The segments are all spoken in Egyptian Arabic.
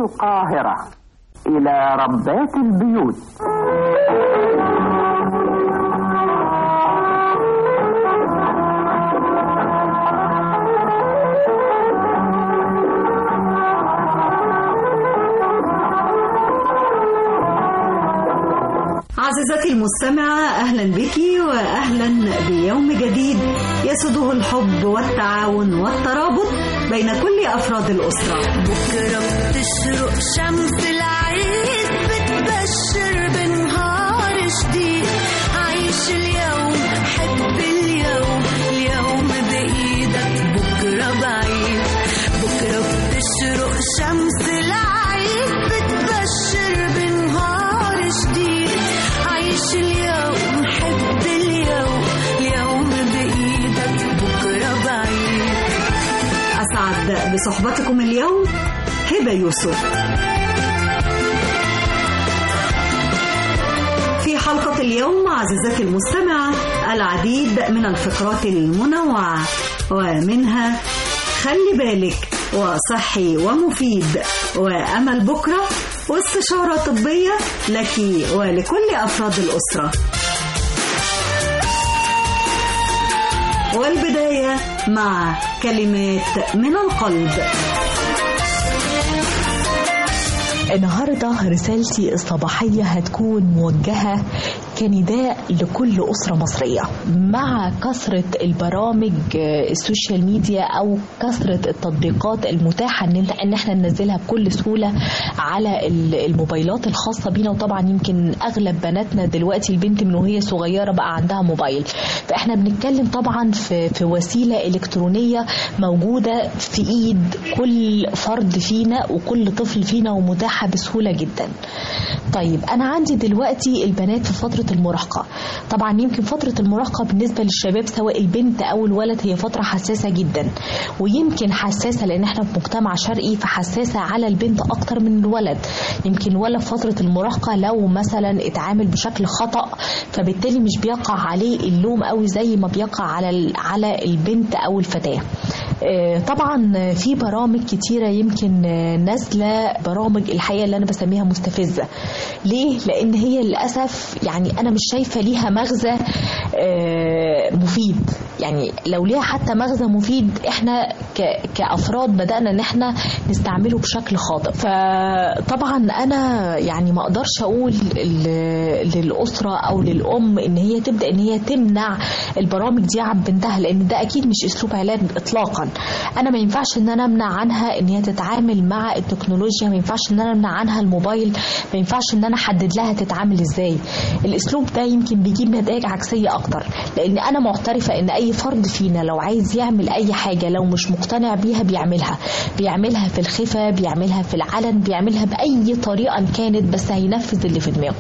القاهرة إلى ربات البيوت عزيزتي المستمعة أهلا بك وأهلا بيوم جديد يسده الحب والتعاون والترابط بين كل أفراد الأسرة بكرة بتشرق شمس العيد بتبشر بنهار جديد عيش اليوم حب اليوم اليوم بإيدك بكرة بعيد بكرة بتشرق شمس العيد بتبشر بنهار جديد عيش اليوم حب اليوم اليوم بإيدك بكرة بعيد أسعد بصحبتكم اليوم هبة يوسف في حلقة اليوم عزيزتي المستمعة العديد من الفقرات المنوعة ومنها خلي بالك وصحي ومفيد وأمل بكرة واستشارة طبية لك ولكل أفراد الأسرة والبداية مع كلمات من القلب النهاردة رسالتي الصباحية هتكون موجهة كنداء لكل أسرة مصرية مع كثرة البرامج آه، السوشيال ميديا أو كثرة التطبيقات المتاحة إن إنت- إن احنا ننزلها بكل سهولة على ال- الموبايلات الخاصة بينا وطبعا يمكن أغلب بناتنا دلوقتي البنت من وهي صغيرة بقى عندها موبايل فاحنا بنتكلم طبعا في في وسيلة إلكترونية موجودة في إيد كل فرد فينا وكل طفل فينا ومتاحة بسهولة جدا طيب انا عندي دلوقتي البنات في فتره المراهقه طبعا يمكن فتره المراهقه بالنسبه للشباب سواء البنت او الولد هي فتره حساسه جدا ويمكن حساسه لان احنا في مجتمع شرقي فحساسه على البنت اكتر من الولد يمكن الولد في فتره المراهقه لو مثلا اتعامل بشكل خطا فبالتالي مش بيقع عليه اللوم قوي زي ما بيقع على ال- على البنت او الفتاه آه، طبعا في برامج كتيرة يمكن آه، نازلة برامج الحقيقة اللي أنا بسميها مستفزة ليه؟ لأن هي للأسف يعني أنا مش شايفة ليها مغزى آه، مفيد يعني لو ليها حتى مغزى مفيد احنا ك- كأفراد بدأنا ان احنا نستعمله بشكل خاطئ فطبعا انا يعني ما اقدرش اقول ل- للأسرة او للأم ان هي تبدأ ان هي تمنع البرامج دي عن بنتها لان ده اكيد مش اسلوب علاج اطلاقا انا ما ينفعش ان انا امنع عنها ان هي تتعامل مع التكنولوجيا ما ينفعش ان انا امنع عنها الموبايل ما ينفعش ان انا احدد لها تتعامل ازاي الاسلوب ده يمكن بيجيب نتائج عكسيه اكتر لان انا معترفه ان اي فرد فينا لو عايز يعمل اي حاجه لو مش مقتنع بيها بيعملها بيعملها في الخفه بيعملها في العلن بيعملها باي طريقه إن كانت بس هينفذ اللي في دماغه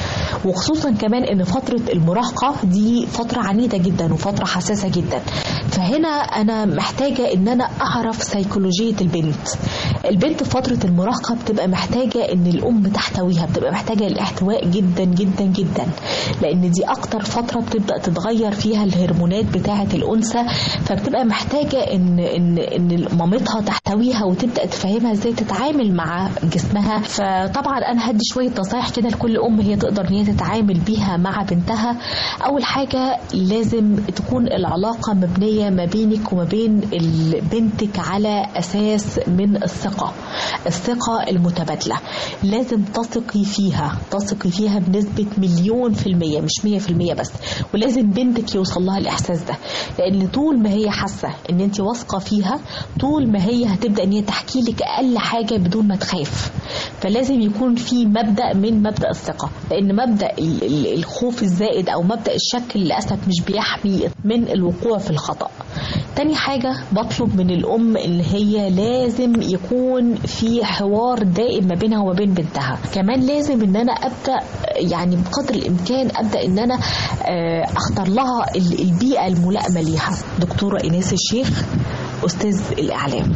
وخصوصا كمان ان فتره المراهقه دي فتره عنيده جدا وفتره حساسه جدا فهنا انا محتاجه ان انا اعرف سيكولوجيه البنت البنت في فتره المراهقه بتبقى محتاجه ان الام تحتويها بتبقى محتاجه الاحتواء جدا جدا جدا لان دي اكتر فتره بتبدا تتغير فيها الهرمونات بتاعه الانثى فبتبقى محتاجه ان ان ان مامتها تحتويها وتبدا تفهمها ازاي تتعامل مع جسمها فطبعا انا هدي شويه نصايح كده لكل ام هي تقدر ان هي تتعامل بيها مع بنتها اول حاجه لازم تكون العلاقه مبنيه ما بينك وما بين ال- بنتك على اساس من الثقه الثقه المتبادله لازم تثقي فيها تثقي فيها بنسبه مليون في الميه مش مية في الميه بس ولازم بنتك يوصل لها الاحساس ده لان طول ما هي حاسه ان انت واثقه فيها طول ما هي هتبدا ان هي تحكي لك اقل حاجه بدون ما تخاف فلازم يكون في مبدا من مبدا الثقه لان مبدا ال- ال- الخوف الزائد او مبدا الشك للاسف مش بيحمي من الوقوع في الخطا تاني حاجة بطلب من الأم إن هي لازم يكون في حوار دائم ما بينها وما بين بنتها كمان لازم إن أنا أبدأ يعني بقدر الإمكان أبدأ إن أنا آه، أختار لها ال- البيئة الملائمة ليها دكتورة إيناس الشيخ أستاذ الإعلام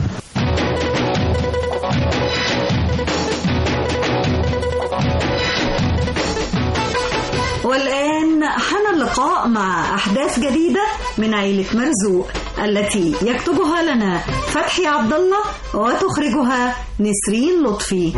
والآن حان اللقاء اللقاء مع أحداث جديدة من عيلة مرزوق التي يكتبها لنا فتحي عبد الله وتخرجها نسرين لطفي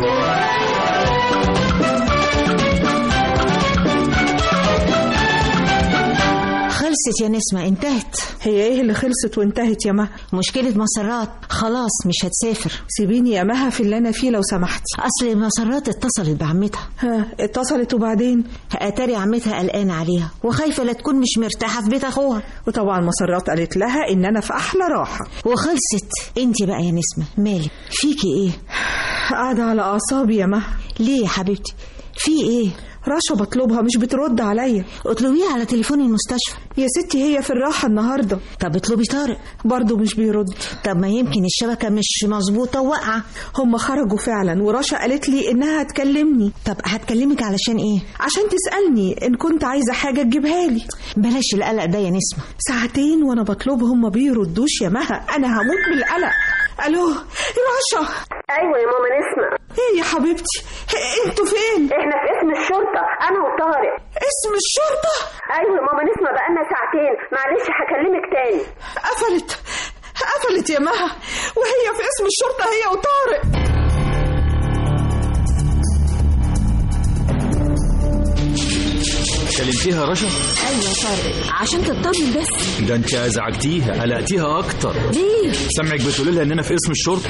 خلصت يا نسمة انتهت هي ايه اللي خلصت وانتهت يا مها مشكلة مسرات خلاص مش هتسافر سيبيني يا مها في اللي انا فيه لو سمحتي أصل مسرات اتصلت بعمتها ها اتصلت وبعدين أتاري عمتها قلقانة عليها وخايفة لا تكون مش مرتاحة في بيت أخوها وطبعا مسرات قالت لها ان انا في احلى راحه وخلصت انت بقى يا نسمة مالك فيكي ايه قاعده على اعصابي يا مها ليه يا حبيبتي في ايه رشا بطلبها مش بترد عليا اطلبيها على تليفون المستشفى يا ستي هي في الراحه النهارده طب اطلبي طارق برضه مش بيرد طب ما يمكن الشبكة مش مظبوطة وواقعة هم خرجوا فعلا ورشا قالت لي انها هتكلمني طب هتكلمك علشان ايه عشان تسالني ان كنت عايزه حاجه تجيبها لي بلاش القلق ده يا نسمة ساعتين وانا بطلبهم ما بيردوش يا مها انا هموت من القلق الو رشا ايوه يا ماما نسمع ايه يا حبيبتي انتوا فين احنا في اسم الشرطه انا وطارق اسم الشرطه ايوه يا ماما نسمع بقالنا ساعتين معلش هكلمك تاني قفلت قفلت يا مها وهي في اسم الشرطه هي وطارق كلمتيها رشا ايوه طارق عشان تطمن بس ده انت ازعجتيها قلقتيها اكتر ليه سامعك بتقولي لها اننا في اسم الشرطه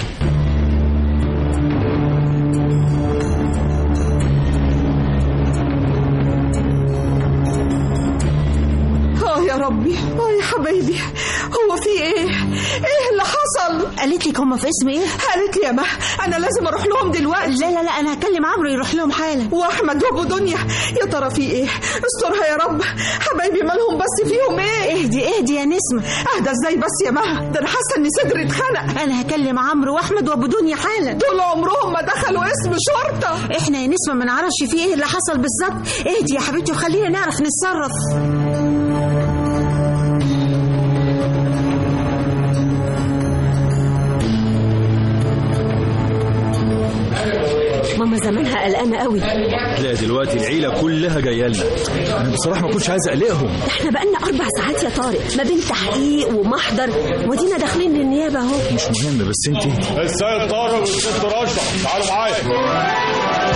اه يا ربي اه يا حبايبي هو في ايه ايه اللي حصل قالت لك هما في اسم ايه قالت لي يا مها انا لازم اروح لهم دلوقتي لا لا لا انا هكلم عمرو يروح لهم حالا واحمد وابو دنيا يا ترى في ايه استرها يا رب حبايبي مالهم بس فيهم ايه اهدي اهدي يا نسمة اهدى ازاي بس يا مها ده انا حاسه ان صدري اتخنق انا هكلم عمرو واحمد وابو دنيا حالا دول عمرهم ما دخلوا اسم شرطه احنا يا نسمة ما نعرفش في ايه اللي حصل بالظبط اهدي يا حبيبتي وخلينا نعرف نتصرف ماما زمانها قلقانه قوي لا دلوقتي العيله كلها جايه لنا انا بصراحه ما كنتش عايز اقلقهم احنا بقالنا اربع ساعات يا طارق ما بين تحقيق ومحضر ودينا داخلين للنيابه اهو مش مهم بس انت السيد طارق والست رشا تعالوا معايا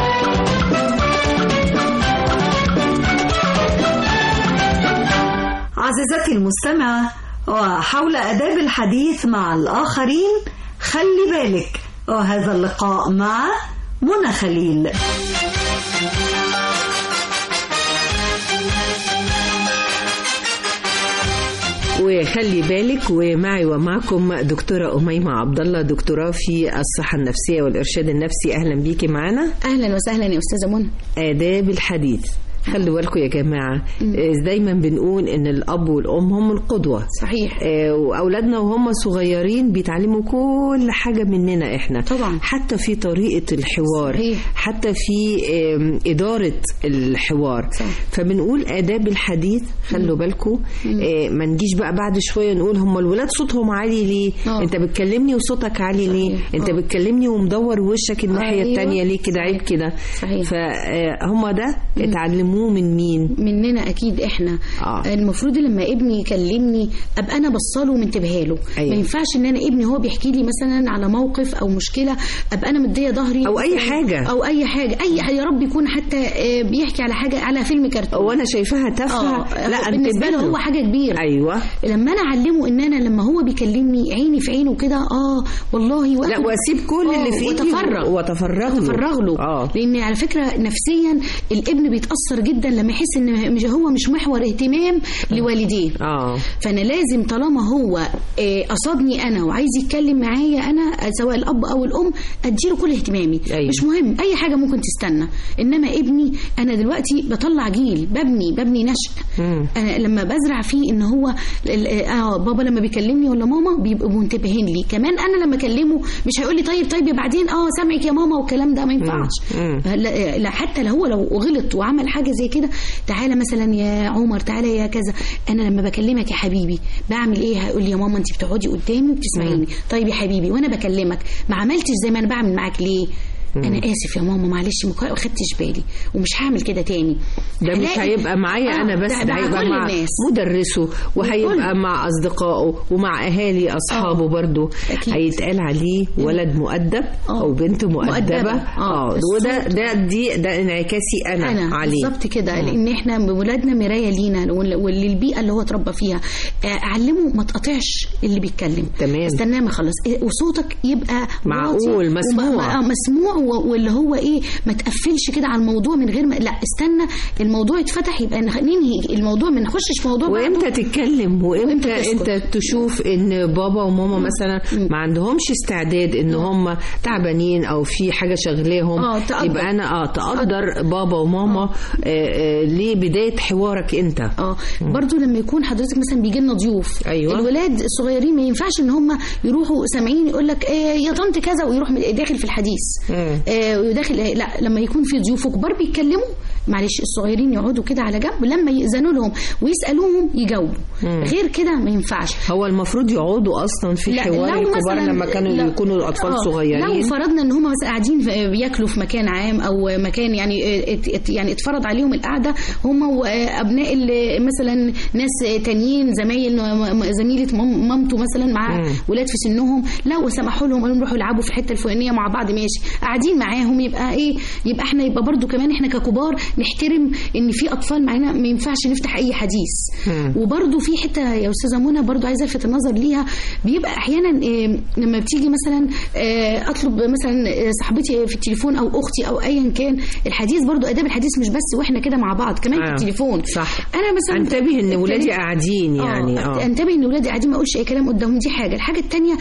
عزيزتي المستمعة وحول أداب الحديث مع الآخرين خلي بالك وهذا اللقاء مع منى خليل وخلي بالك ومعي ومعكم دكتورة أميمة عبد الله دكتوراه في الصحة النفسية والإرشاد النفسي أهلا بيكي معنا اهلا وسهلا يا استاذه منى آداب الحديث خلوا بالكم يا جماعة آه، دايما بنقول إن الأب والأم هم القدوة صحيح آه، وأولادنا وهم صغيرين بيتعلموا كل حاجة مننا إحنا طبعا. حتى في طريقة الحوار صحيح. حتى في آم، إدارة الحوار صح. فبنقول آداب الحديث خلوا بالكم آه، ما نجيش بقى بعد شوية نقول هم الولاد صوتهم عالي ليه آه. أنت بتكلمني وصوتك عالي ليه صحيح. أنت آه. بتكلمني ومدور وشك الناحية أيوة. التانية ليه كده عيب كده صحيح. فهم ده اتعلموه من مين مننا اكيد احنا آه. المفروض لما ابني يكلمني ابقى انا بصله ومنتبهه له أيوة. ما ينفعش ان انا ابني هو بيحكي لي مثلا على موقف او مشكله ابقى انا مديه ظهري أو أي حاجة. او اي حاجه اي حاجة يا رب يكون حتى آه، بيحكي على حاجه على فيلم كرتون وانا شايفاها تافهه اه لا بالنسبه له انتبهوا. هو حاجه كبيره ايوه لما انا اعلمه ان انا لما هو بيكلمني عيني في عينه كده اه والله لا وأخد- واسيب كل آه، اللي في ايدي واتفرغ واتفرغ له اتفرغ له اه لان على فكره نفسيا الابن بيتاثر جدا لما يحس ان مش هو مش محور اهتمام لوالديه اه فانا لازم طالما هو آه، قصدني انا وعايز يتكلم معايا انا آه، سواء الاب او الام اديله كل اهتمامي أيوة. مش مهم اي حاجه ممكن تستنى انما ابني انا دلوقتي بطلع جيل ببني ببني نشء مم. انا لما بزرع فيه ان هو ال- اه بابا لما بيكلمني ولا ماما بيبقوا منتبهين لي كمان انا لما اكلمه مش هيقول لي طيب طيب بعدين اه سامعك يا ماما والكلام ده ما ينفعش مم. لا لا، حتى لو هو لو غلط وعمل حاجه زي كده تعالى مثلا يا عمر تعالى يا كذا انا لما بكلمك يا حبيبي بعمل ايه هيقول لي يا ماما انت بتقعدي قدامي وبتسمعيني طيب يا حبيبي وانا بكلمك ما عملتش زي ما انا بعمل معاك ليه انا اسف يا ماما معلش ما كو- خدتش بالي ومش هعمل كده تاني ده مش هلاقي- هيبقى معايا آه، انا بس ده ده مع هيبقى كل مع الناس. مدرسه وهيبقى مع اصدقائه ومع اهالي اصحابه برضو هيتقال عليه ولد مؤدب او بنت مؤدبه مؤدبة. اه آه، وده ده دي ده انعكاسي انا, انا عليه بالظبط كده لان احنا ولادنا مرايه لينا وال- وللبيئه اللي هو اتربى فيها آه، اعلمه ما تقطعش اللي بيتكلم تمام. استناه ما يخلص إيه، وصوتك يبقى معقول، واطي مسموع. وما- آه، مسموع و- واللي هو ايه ما تقفلش كده على الموضوع من غير ما لا استنى الموضوع يتفتح يبقى نخ- ننهي الموضوع ما نخشش في موضوع وامتى تتكلم وامتى تسكت. انت تشوف ان بابا وماما مثلا ما عندهمش استعداد ان هم تعبانين او في حاجه شغلاهم آه، تقدر. يبقى انا اه تقدر بابا وماما آه. آه لبدايه حوارك انت اه برضو لما يكون حضرتك مثلا بيجي لنا ضيوف أيوة. الولاد الصغيرين ما ينفعش ان هم يروحوا سامعين يقول لك آه يا طنط كذا ويروح داخل في الحديث آه وداخل لا لما يكون في ضيوف كبار بيتكلموا معلش الصغيرين يقعدوا كده على جنب لما يأذنوا لهم ويسألوهم يجاوبوا مم. غير كده ما ينفعش هو المفروض يقعدوا اصلا في لا، حوار لو الكبار مثلاً- لما كانوا لا. يكونوا الاطفال آه، صغيرين لو فرضنا ان هم مثلا قاعدين في- بياكلوا في مكان عام او مكان يعني آه، ات- ات- يعني اتفرض عليهم القعده هم وابناء ال- مثلا ناس تانيين زمايل م- م- زميله مام- مامته مثلا مع مم. ولاد في سنهم لو سمحوا لهم قالوا يروحوا يلعبوا في الحته الفلانيه مع بعض ماشي قاعدين معاهم يبقى ايه يبقى احنا يبقى برضو كمان احنا ككبار نحترم ان في اطفال معانا ما ينفعش نفتح اي حديث مم. وبرضو في حته يا استاذه منى برضو عايزه الفت النظر ليها بيبقى احيانا إيه، لما بتيجي مثلا آه، اطلب مثلا آه، صاحبتي في التليفون او اختي او ايا كان الحديث برضو اداب الحديث مش بس واحنا كده مع بعض كمان في آه، التليفون صح انا مثلا انتبه ان ولادي ابتديت- قاعدين يعني اه اه انتبه ان ولادي قاعدين ما اقولش اي كلام قدامهم دي حاجه الحاجه الثانيه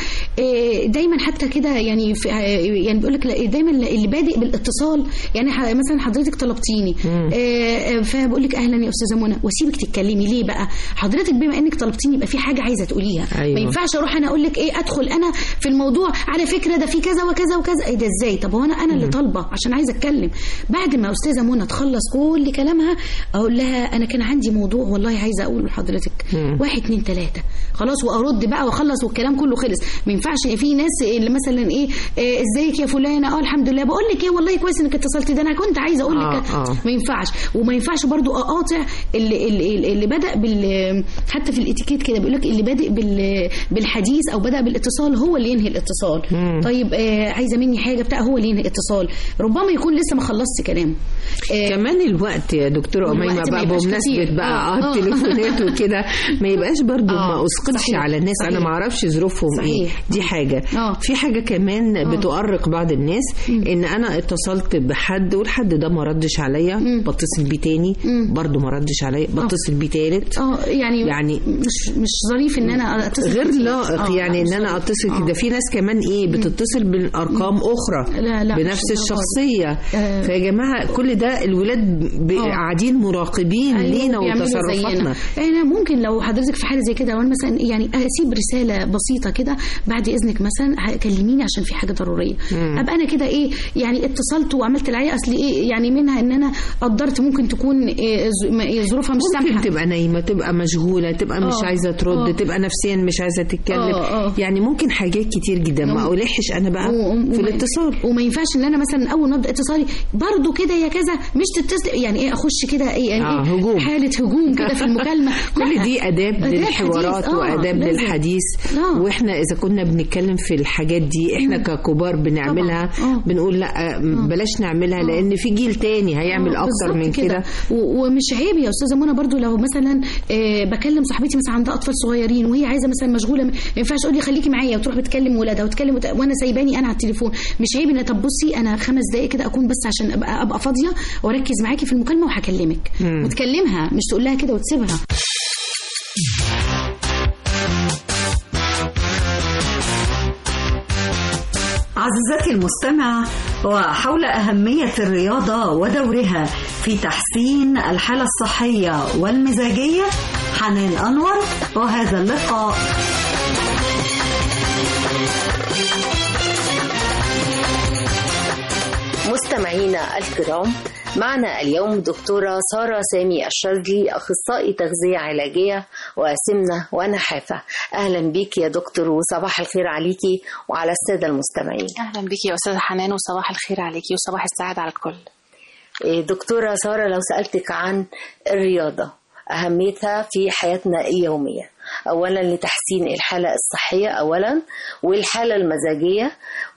دايما حتى كده يعني في آه، يعني بيقول لك دايما اللي بادئ بالاتصال يعني ح- مثلا حضرتك طلبتيني مم. آه، آه، فبقول لك اهلا يا استاذه منى واسيبك تتكلمي ليه بقى حضرتك بما انك طلبتيني يبقى في حاجه عايزه تقوليها أيوة. ما ينفعش اروح انا اقول لك ايه ادخل انا في الموضوع على فكره ده في كذا وكذا وكذا ايه ده ازاي طب هو انا انا اللي طالبه عشان عايزه اتكلم بعد ما استاذه منى تخلص كل كلامها اقول لها انا كان عندي موضوع والله عايزه اقوله لحضرتك مم. واحد اتنين تلاته خلاص وارد بقى واخلص والكلام كله خلص ما ينفعش في ناس اللي مثلا ايه آه، ازيك يا فلانه اه الحمد لله بقول لك ايه والله كويس انك اتصلتي ده انا كنت عايزه اقول لك آه، آه. ما ينفعش وما ينفعش برضو اقاطع اللي, اللي, اللي بدا بال حتى في الاتيكيت كده بيقول لك اللي بادئ بال بالحديث او بدا بالاتصال هو اللي ينهي الاتصال مم. طيب آه عايزه مني حاجه بتاع هو اللي ينهي الاتصال ربما يكون لسه ما خلصت كلام آه كمان الوقت يا دكتورة أميمة الوقت ما بقى يبقاش بمناسبة كتير. بقى آه، اه آه. التليفونات وكده ما يبقاش برضو آه، ما أسقطش صحيح، على الناس أنا صحيح. ما أعرفش ظروفهم إيه صحيح. دي حاجة آه. في حاجة كمان بتؤرق بعض الناس إن أنا اتصلت بحد والحد ده ما ردش عليا بتصل بيه تاني برضو ما ردش عليا بتصل بيه تالت اه يعني يعني مش مش ظريف ان انا اتصل غير كتير. لائق آه، يعني لا، ان مش انا ظريف. اتصل آه. ده في ناس كمان ايه بتتصل بالارقام اخرى لا، لا، بنفس مش للدرجة الشخصيه آه. فيا جماعه كل ده الولاد ب- آه. قاعدين مراقبين أيوة، لينا بيعملوا وتصرفاتنا زينا. انا ممكن لو حضرتك في حاله زي كده وانا مثلا يعني اسيب رساله بسيطه كده بعد اذنك مثلا كلميني عشان في حاجه ضروريه مم. ابقى انا كده ايه يعني اتصلت وعملت اللي عليا اصل ايه يعني منها ان انا قدرت ممكن تكون إيه ز- م- إيه ظروفها مش ممكن سامحه تبقى نايمه تبقى مشغوله تبقى مش آه. عايزه ترد آه. تبقى نفسيا مش عايزه تتكلم آه، آه. يعني ممكن حاجات كتير جدا ما و- الحش انا بقى و- و- في وما- الاتصال وما ينفعش ان انا مثلا اول ما ابدا اتصالي برضو كده يا كذا مش تتصل يعني ايه اخش كده ايه يعني آه، إيه هجوم. حاله هجوم كده في المكالمه كل لا. دي اداب آداب للحوارات حديث. آه، واداب لازم. للحديث آه. واحنا اذا كنا بنتكلم في الحاجات دي احنا ككبار بنعملها طبعاً. آه. بنقول لا بلاش نعملها لان في جيل تاني هيعمل آه، اكتر بالظبط من كده و- ومش عيب يا استاذه منى برضو لو مثلا آه، بكلم صاحبتي مثلا عندها اطفال صغيرين وهي عايزه مثلا مشغوله ما ينفعش تقول لي خليكي معايا وتروح بتكلم ولادها وتكلم وت... وانا سايباني انا على التليفون مش عيب ان طب بصي انا خمس دقائق كده اكون بس عشان ابقى ابقى فاضيه واركز معاكي في المكالمه وهكلمك مم. وتكلمها مش تقول لها كده وتسيبها عزيزتي المستمع وحول أهمية الرياضة ودورها في تحسين الحالة الصحية والمزاجية حنان أنور وهذا اللقاء مستمعينا الكرام معنا اليوم دكتورة سارة سامي الشاذلي أخصائي تغذية علاجية وسمنة ونحافة أهلا بيك يا دكتور وصباح الخير عليكي وعلى السادة المستمعين اهلا بيكي يا استاذه حنان وصباح الخير عليكي وصباح السعاده على الكل إيه، دكتورة سارة لو سألتك عن الرياضة أهميتها في حياتنا اليومية أولا لتحسين الحالة الصحية أولا والحالة المزاجية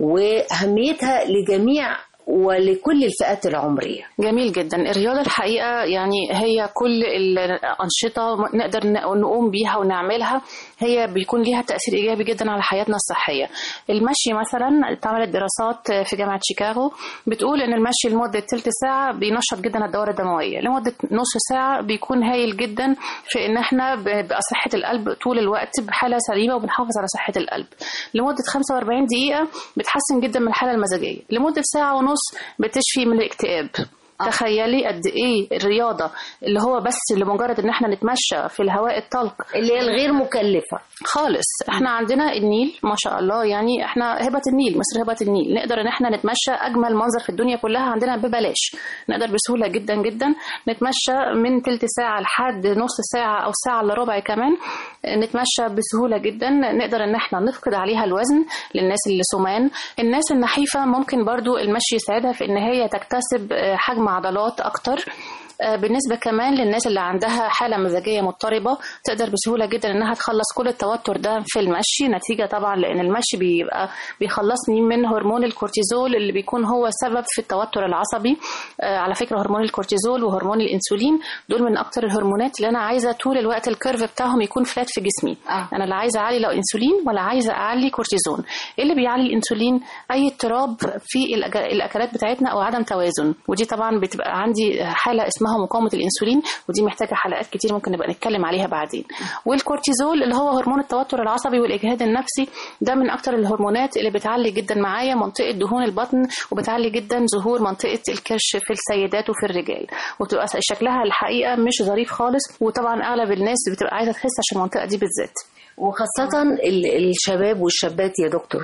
وأهميتها لجميع ولكل الفئات العمرية جميل جدا الرياضة الحقيقة يعني هي كل الأنشطة نقدر نقوم بيها ونعملها هي بيكون ليها تأثير إيجابي جدا على حياتنا الصحية المشي مثلا اتعملت دراسات في جامعة شيكاغو بتقول إن المشي لمدة تلت ساعة بينشط جدا الدورة الدموية لمدة نص ساعة بيكون هايل جدا في إن احنا بيبقى صحة القلب طول الوقت بحالة سليمة وبنحافظ على صحة القلب لمدة 45 دقيقة بتحسن جدا من الحالة المزاجية لمدة ساعة ونص بتشفي من الاكتئاب تخيلي قد ايه الرياضه اللي هو بس لمجرد ان احنا نتمشى في الهواء الطلق اللي هي الغير مكلفه خالص احنا عندنا النيل ما شاء الله يعني احنا هبه النيل مصر هبه النيل نقدر ان احنا نتمشى اجمل منظر في الدنيا كلها عندنا ببلاش نقدر بسهوله جدا جدا نتمشى من تلت ساعه لحد نص ساعه او ساعه الا ربع كمان نتمشى بسهوله جدا نقدر ان احنا نفقد عليها الوزن للناس اللي سمان الناس النحيفه ممكن برضو المشي يساعدها في ان هي تكتسب حجم عضلات اكتر بالنسبه كمان للناس اللي عندها حاله مزاجيه مضطربه تقدر بسهوله جدا انها تخلص كل التوتر ده في المشي نتيجه طبعا لان المشي بيبقى بيخلصني من هرمون الكورتيزول اللي بيكون هو سبب في التوتر العصبي على فكره هرمون الكورتيزول وهرمون الانسولين دول من اكتر الهرمونات اللي انا عايزه طول الوقت الكيرف بتاعهم يكون فلات في جسمي آه. انا لا عايزه اعلي لا انسولين ولا عايزه اعلي كورتيزون ايه اللي بيعلي الانسولين اي اضطراب في الاكلات بتاعتنا او عدم توازن ودي طبعا بتبقى عندي حاله اسمها اسمها مقاومه الانسولين ودي محتاجه حلقات كتير ممكن نبقى نتكلم عليها بعدين والكورتيزول اللي هو هرمون التوتر العصبي والاجهاد النفسي ده من اكتر الهرمونات اللي بتعلي جدا معايا منطقه دهون البطن وبتعلي جدا ظهور منطقه الكرش في السيدات وفي الرجال وبتبقى شكلها الحقيقه مش ظريف خالص وطبعا اغلب الناس بتبقى عايزه تخس عشان المنطقه دي بالذات وخاصة الشباب والشابات يا دكتور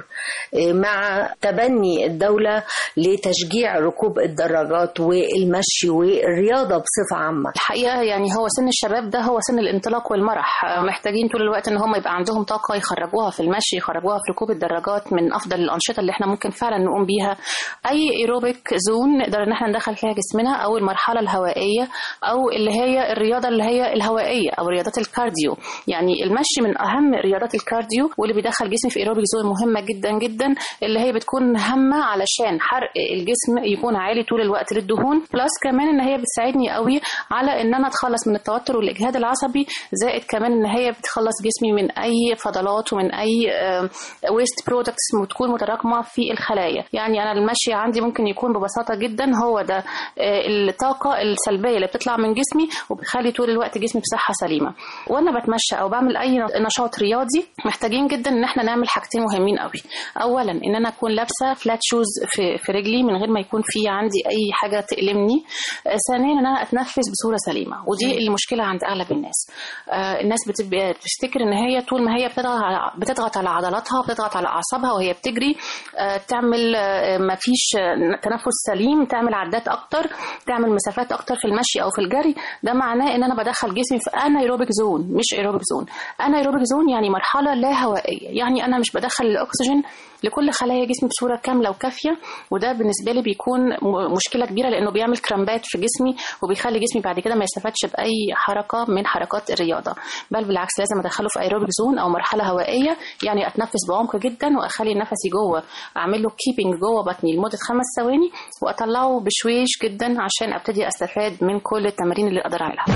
مع تبني الدولة لتشجيع ركوب الدراجات والمشي والرياضة بصفة عامة الحقيقة يعني هو سن الشباب ده هو سن الانطلاق والمرح محتاجين طول الوقت ان هم يبقى عندهم طاقة يخرجوها في المشي يخرجوها في ركوب الدراجات من افضل الانشطة اللي احنا ممكن فعلا نقوم بيها اي ايروبيك زون نقدر ان احنا ندخل فيها جسمنا او المرحلة الهوائية او اللي هي الرياضة اللي هي الهوائية او رياضات الكارديو يعني المشي من اهم اهم رياضات الكارديو واللي بيدخل جسمي في ايروبيك زون مهمه جدا جدا اللي هي بتكون هامه علشان حرق الجسم يكون عالي طول الوقت للدهون بلس كمان ان هي بتساعدني قوي على ان انا اتخلص من التوتر والاجهاد العصبي زائد كمان ان هي بتخلص جسمي من اي فضلات ومن اي ويست برودكتس بتكون متراكمه في الخلايا يعني انا المشي عندي ممكن يكون ببساطه جدا هو ده الطاقه السلبيه اللي بتطلع من جسمي وبتخلي طول الوقت جسمي بصحه سليمه وانا بتمشى او بعمل اي نشاط رياضي محتاجين جدا ان احنا نعمل حاجتين مهمين قوي اولا ان انا اكون لابسه فلات شوز في, في رجلي من غير ما يكون في عندي اي حاجه تألمني ثانيا ان انا اتنفس بصوره سليمه ودي المشكله عند اغلب الناس آه الناس بتبقى بتفتكر ان هي طول ما هي بتضغط على بتضغط على عضلاتها بتضغط على اعصابها وهي بتجري آه تعمل آه ما فيش تنفس سليم تعمل عدات اكتر تعمل مسافات اكتر في المشي او في الجري ده معناه ان انا بدخل جسمي في انايروبيك زون مش ايروبيك زون انايروبيك زون يعني مرحله لا هوائيه يعني انا مش بدخل الاكسجين لكل خلايا جسمي بصوره كامله وكافيه وده بالنسبه لي بيكون مشكله كبيره لانه بيعمل كرامبات في جسمي وبيخلي جسمي بعد كده ما يستفادش باي حركه من حركات الرياضه بل بالعكس لازم ادخله في ايروبيك زون او مرحله هوائيه يعني اتنفس بعمق جدا واخلي نفسي جوه اعمل له كيبنج جوه بطني لمده خمس ثواني واطلعه بشويش جدا عشان ابتدي استفاد من كل التمارين اللي اقدر اعملها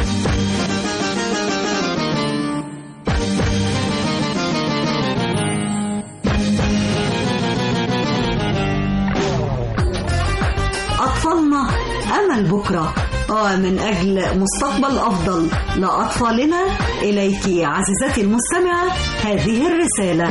أطفالنا أمل بكرة ومن أجل مستقبل أفضل لأطفالنا إليك عزيزتي المستمعة هذه الرسالة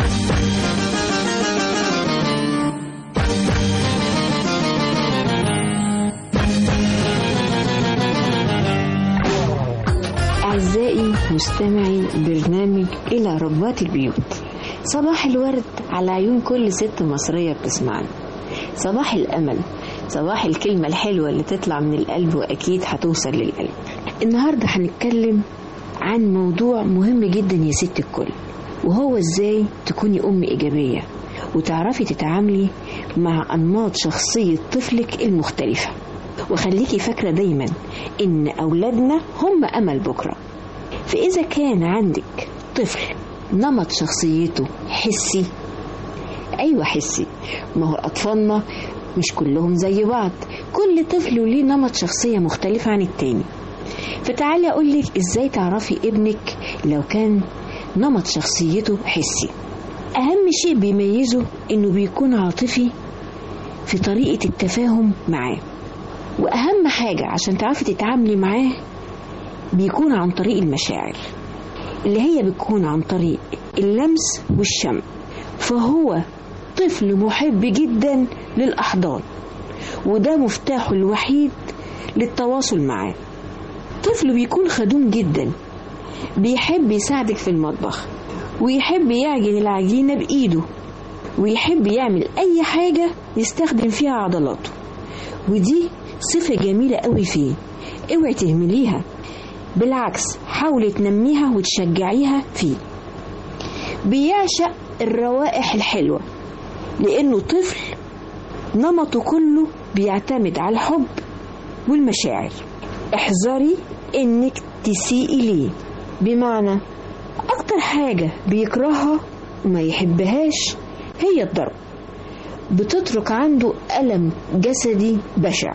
أعزائي مستمعي برنامج إلى ربات البيوت صباح الورد على عيون كل ست مصرية بتسمعنا صباح الأمل صباح الكلمة الحلوة اللي تطلع من القلب وأكيد هتوصل للقلب النهاردة هنتكلم عن موضوع مهم جدا يا ست الكل وهو ازاي تكوني أم إيجابية وتعرفي تتعاملي مع أنماط شخصية طفلك المختلفة وخليكي فاكرة دايما إن أولادنا هم أمل بكرة فإذا كان عندك طفل نمط شخصيته حسي أيوة حسي ما هو أطفالنا مش كلهم زي بعض كل طفل ليه نمط شخصية مختلفة عن التاني فتعالي أقولك إزاي تعرفي ابنك لو كان نمط شخصيته حسي أهم شيء بيميزه إنه بيكون عاطفي في طريقة التفاهم معاه وأهم حاجة عشان تعرفي تتعاملي معاه بيكون عن طريق المشاعر اللي هي بتكون عن طريق اللمس والشم فهو طفل محب جدا للأحضان وده مفتاحه الوحيد للتواصل معاه طفل بيكون خدوم جدا بيحب يساعدك في المطبخ ويحب يعجن العجينة بإيده ويحب يعمل أي حاجة يستخدم فيها عضلاته ودي صفة جميلة قوي فيه اوعي تهمليها بالعكس حاولي تنميها وتشجعيها فيه بيعشق الروائح الحلوة لأنه طفل نمطه كله بيعتمد على الحب والمشاعر احذري انك تسيئي ليه بمعنى اكتر حاجة بيكرهها وما يحبهاش هي الضرب بتترك عنده ألم جسدي بشع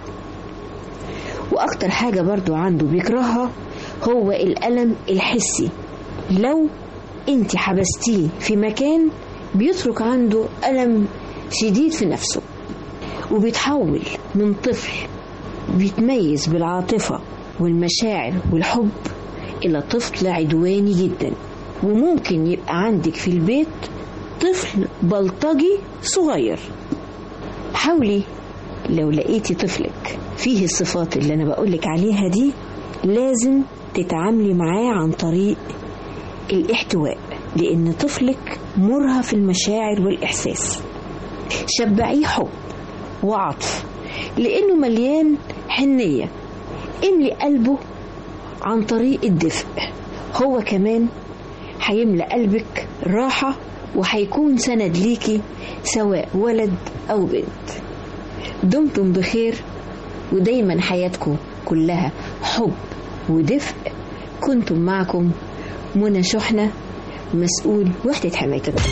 وأكتر حاجة برضو عنده بيكرهها هو الألم الحسي لو انت حبستيه في مكان بيترك عنده ألم شديد في نفسه وبيتحول من طفل بيتميز بالعاطفة والمشاعر والحب إلى طفل عدواني جدا وممكن يبقى عندك في البيت طفل بلطجي صغير حاولي لو لقيتي طفلك فيه الصفات اللي أنا بقولك عليها دي لازم تتعاملي معاه عن طريق الاحتواء لأن طفلك مرهف المشاعر والإحساس شبعيه حب وعطف لأنه مليان حنية املي قلبه عن طريق الدفء هو كمان هيملى قلبك راحة وهيكون سند ليكي سواء ولد أو بنت دمتم بخير ودايما حياتكم كلها حب ودفء كنتم معكم منى شحنة مسؤول وحدة حماية الطفل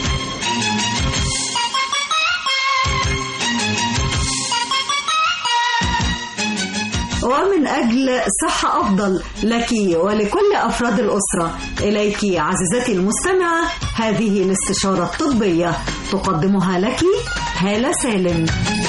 ومن أجل صحة أفضل لك ولكل أفراد الأسرة إليك عزيزتي المستمعة هذه الاستشارة الطبية تقدمها لك هالة سالم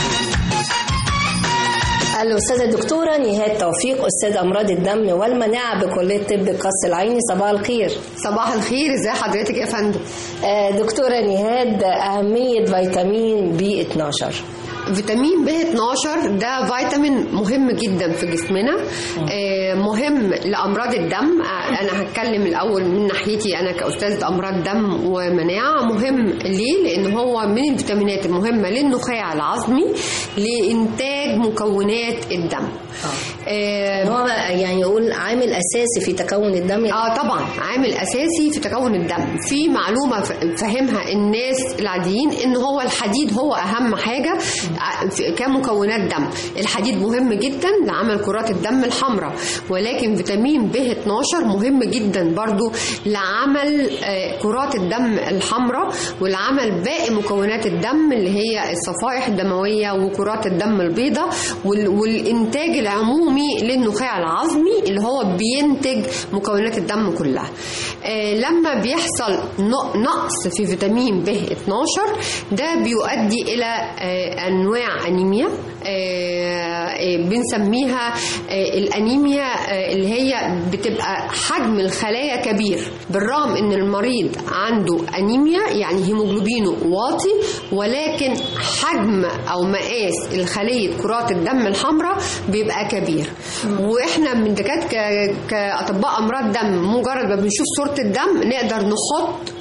الأستاذة الدكتورة نهاد توفيق أستاذ أمراض الدم والمناعة بكلية طب القصر العيني صباح الخير صباح الخير ازي حضرتك يا فندم آه، دكتورة نهاد أهمية فيتامين بي 12 فيتامين ب 12 ده فيتامين مهم جدا في جسمنا آه، مهم لامراض الدم آه، انا هتكلم الاول من ناحيتي انا كاستاذه امراض دم ومناعه مهم ليه لان هو من الفيتامينات المهمه للنخاع العظمي لانتاج مكونات الدم آه هو بقى يعني يقول عامل أساسي في تكون الدم اه طبعا عامل اساسي في تكون الدم في معلومه ف- فهمها الناس العاديين ان هو الحديد هو اهم حاجه ع- في- كمكونات دم الحديد مهم جدا لعمل كرات الدم الحمراء ولكن فيتامين ب 12 مهم جدا برضو لعمل آه، كرات الدم الحمراء ولعمل باقي مكونات الدم اللي هي الصفائح الدمويه وكرات الدم البيضاء وال- والانتاج العمومي للنخاع العظمي اللي هو بينتج مكونات الدم كلها آه، لما بيحصل ن- نقص في فيتامين ب 12 ده بيؤدي الى آه، انواع انيميا آه، آه، بنسميها آه، الانيميا آه، اللي هي بتبقى حجم الخلايا كبير بالرغم ان المريض عنده انيميا يعني هيموجلوبينه واطي ولكن حجم او مقاس الخليه كرات الدم الحمراء بيبقى كبير واحنا من دكاتره ك- كاطباء امراض دم مجرد ما بنشوف صوره الدم نقدر نحط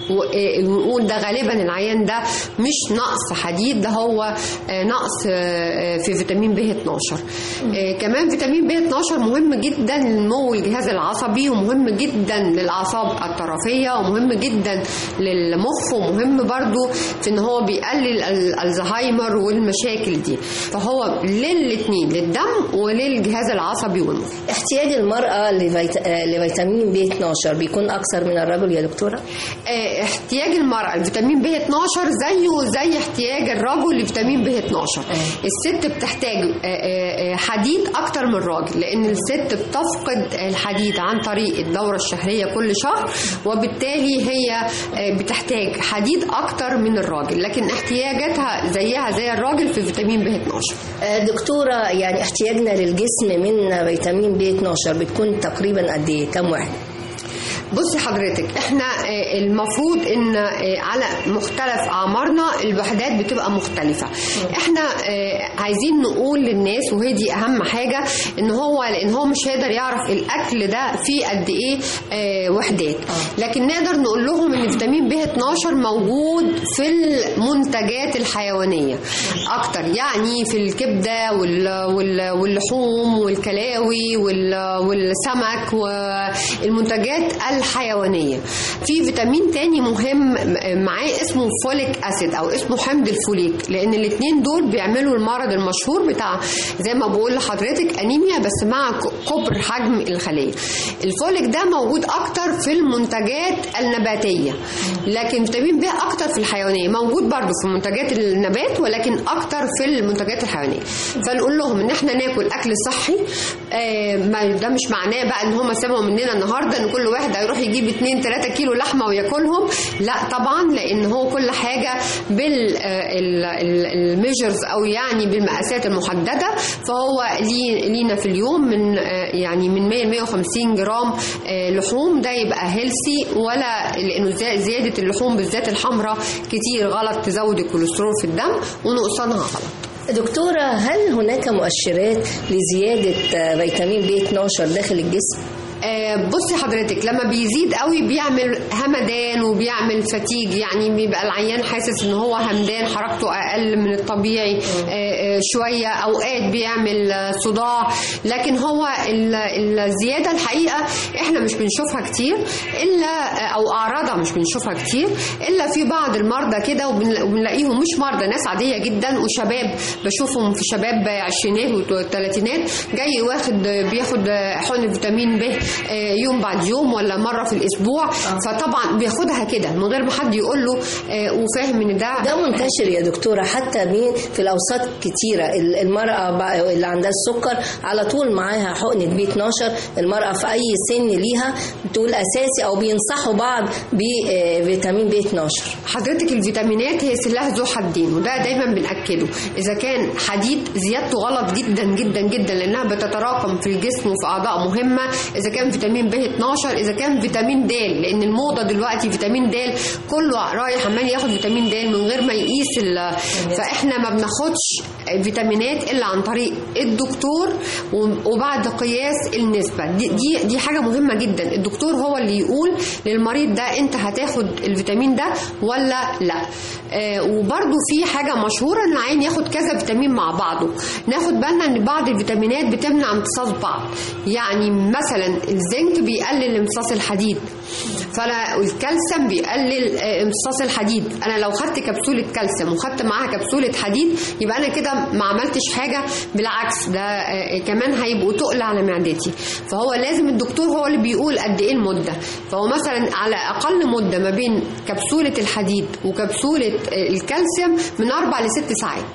ونقول ده غالبا العيان ده مش نقص حديد ده هو آه، نقص آه، في فيتامين ب 12 آه، كمان فيتامين ب 12 مهم جدا لنمو الجهاز العصبي ومهم جدا للاعصاب الطرفيه ومهم جدا للمخ ومهم برضو في ان هو بيقلل ال- الزهايمر والمشاكل دي فهو للاثنين للدم وللجهاز العصبي والمخ احتياج المرأة لفيت... آه، لفيتامين بي 12 بيكون أكثر من الرجل يا دكتورة؟ آه، احتياج المرأة لفيتامين ب 12 زيه زي احتياج الرجل لفيتامين ب 12 الست بتحتاج آه، آه، آه، حديد اكتر من الراجل لان الست بتفقد الحديد عن طريق الدورة الشهرية كل شهر وبالتالي هي آه، بتحتاج حديد اكتر من الراجل لكن احتياجاتها زيها زي الراجل في فيتامين ب 12 آه، دكتورة يعني احتياجنا للجسم من فيتامين بي 12 بتكون تقريبا قد ايه؟ كم واحد؟ بصي حضرتك احنا آه، المفروض ان آه، على مختلف اعمارنا الوحدات بتبقى مختلفه احنا آه، عايزين نقول للناس وهي دي اهم حاجه ان هو لان هو مش هيقدر يعرف الاكل ده فيه قد ايه آه، وحدات لكن نقدر نقول لهم ان فيتامين ب 12 موجود في المنتجات الحيوانيه اكتر يعني في الكبده وال- وال- واللحوم والكلاوي وال- والسمك والمنتجات الحيوانيه في فيتامين تاني مهم معاه اسمه فوليك اسيد او اسمه حمض الفوليك لان الاثنين دول بيعملوا المرض المشهور بتاع زي ما بقول لحضرتك انيميا بس مع ك- كبر حجم الخليه الفوليك ده موجود اكتر في المنتجات النباتيه لكن فيتامين ب اكتر في الحيوانيه موجود برضو في منتجات النبات ولكن اكتر في المنتجات الحيوانيه فنقول لهم ان احنا ناكل اكل صحي آه ما ده مش معناه بقى ان هم سمعوا مننا النهارده ان كل واحد هيروح يجيب 2 3 كيلو لحمه وياكلهم لا طبعا لان هو كل حاجه بالميجرز او يعني بالمقاسات المحدده فهو لي- لينا في اليوم من آه، يعني من 100 ل 150 جرام آه، لحوم ده يبقى هيلسي ولا لانه زي- زياده اللحوم بالذات الحمراء كتير غلط تزود الكوليسترول في الدم ونقصانها غلط دكتورة هل هناك مؤشرات لزيادة آه، فيتامين بي 12 داخل الجسم؟ آه، بصي حضرتك لما بيزيد قوي بيعمل همدان وبيعمل فتيج يعني بيبقى العيان حاسس ان هو همدان حركته اقل من الطبيعي آه، آه، شويه اوقات بيعمل آه، صداع لكن هو ال- الزياده الحقيقه احنا مش بنشوفها كتير الا آه، او اعراضها مش بنشوفها كتير الا في بعض المرضى كده وبن- وبنلاقيهم مش مرضى ناس عاديه جدا وشباب بشوفهم في شباب عشرينات وثلاثينات جاي واخد بياخد حقن فيتامين ب آه، يوم بعد يوم ولا مره في الاسبوع فطبعا بياخدها كده من غير ما حد يقول له آه، وفاهم ان ده ده منتشر يا دكتورة حتى مين في الأوساط كتيرة ال- المرأة بقى- اللي عندها السكر على طول معاها حقنة بي 12 المرأة في أي سن ليها تقول أساسي أو بينصحوا بعض بفيتامين بي 12 حضرتك الفيتامينات هي سلاح ذو حدين وده دايما بنأكده إذا كان حديد زيادته غلط جدا جدا جدا لأنها بتتراكم في الجسم وفي أعضاء مهمة إذا كان فيتامين ب 12 إذا كان فيتامين د لأن الموضة دلوقتي فيتامين د كله رايح عمال ياخد فيتامين د من غير ما يقيس ال- فإحنا ما بناخدش فيتامينات إلا عن طريق الدكتور وبعد قياس النسبة دي دي, دي حاجة مهمة جدا الدكتور هو اللي يقول للمريض ده أنت هتاخد الفيتامين ده ولا لا آه وبرده في حاجة مشهورة ان العين ياخد كذا فيتامين مع بعضه ناخد بالنا ان بعض الفيتامينات بتمنع امتصاص بعض يعني مثلا الزنك بيقلل امتصاص الحديد فانا الكالسيوم بيقلل آه، امتصاص الحديد انا لو خدت كبسوله كالسيوم وخدت معاها كبسوله حديد يبقى انا كده ما عملتش حاجه بالعكس ده آه، كمان هيبقوا تقل على معدتي فهو لازم الدكتور هو اللي بيقول قد ايه المده فهو مثلا على اقل مده ما بين كبسوله الحديد وكبسوله آه، الكالسيوم من اربع لست ساعات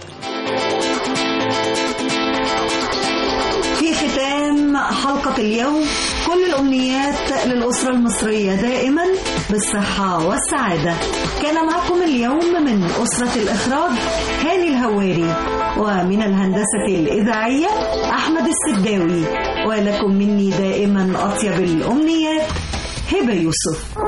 في ختام حلقة اليوم كل الأمنيات للأسرة المصرية دائما بالصحة والسعادة كان معكم اليوم من أسرة الإخراج هاني الهواري ومن الهندسة الإذاعية أحمد السداوي ولكم مني دائما أطيب الأمنيات هبة يوسف